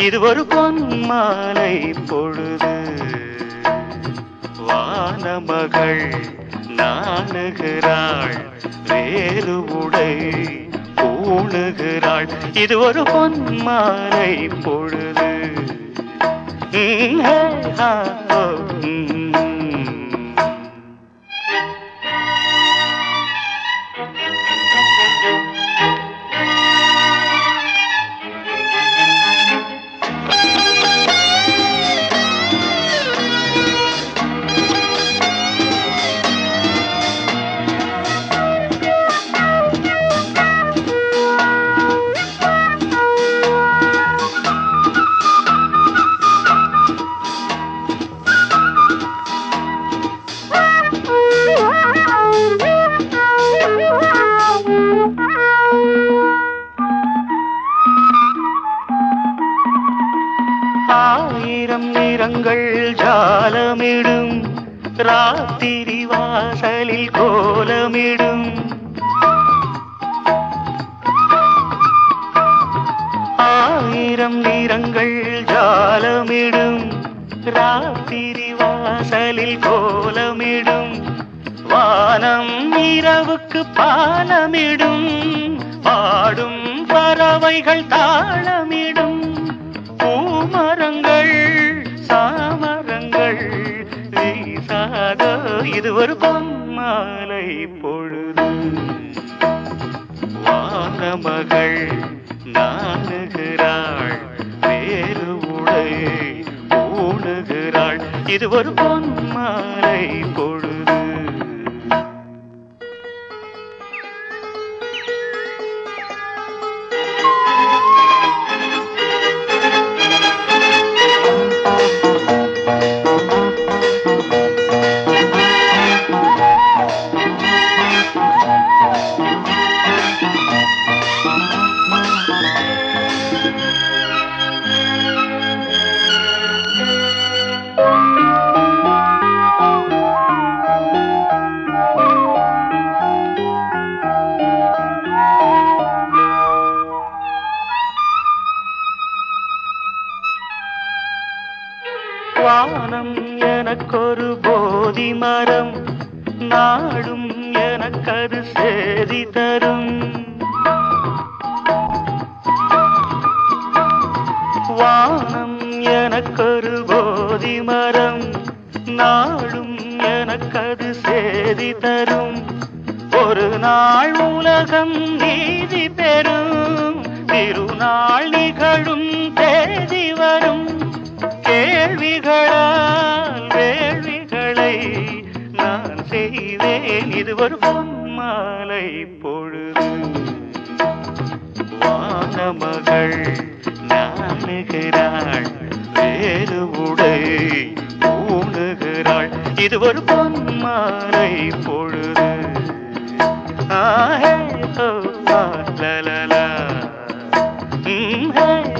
இது ஒரு பொன்மாலை பொழுது வானமகள் நாணுகிறாள் வேறு உடை பூணுகிறாள் இது ஒரு பொன்மாலை பொழுது ம், ஹே, ஹா, ஓ, ம். ஆயிரம் நிறங்கள் ஜாலமிடும் ராத்திரி வாசலில் கோலமிடும் ஆயிரம் நிறங்கள் ஜாலமிடும் ராத்திரி வாசலில் கோலமிடும் வானம் இரவுக்கு பாலமிடும் பாடும் பறவைகள் தாளமிடும் பூமரங்கள் சாமரங்கள் வீசாத இது ஒரு பொம்மாலை பொழுது வானமகள் நாணுகிறாள் வேறு உடை ஊணுகிறாள் இது ஒரு பொன்மாலை பொழுது வானம் எனக்கொரு போதி மரம் நாடும் எனக்கது சேதி தரும் வானம் எனக்கொரு போதி மரம் நாடும் எனக்கது சேதி தரும் ஒரு நாள் உலகம் நீதி பெறும் திருநாள் நிகழும் தேதி வரும் கேள்விகளால் வேள்விகளை நான் செய்வேன் இது ஒரு பொன்மாலை பொழுது வானமகள் நாணுகிறாள் வேறு உடை ஊணுகிறாள் இது ஒரு பொன்மாலை பொழுது ஆஹே ஓ ஆ, லா, லா, லா. ம், ஹே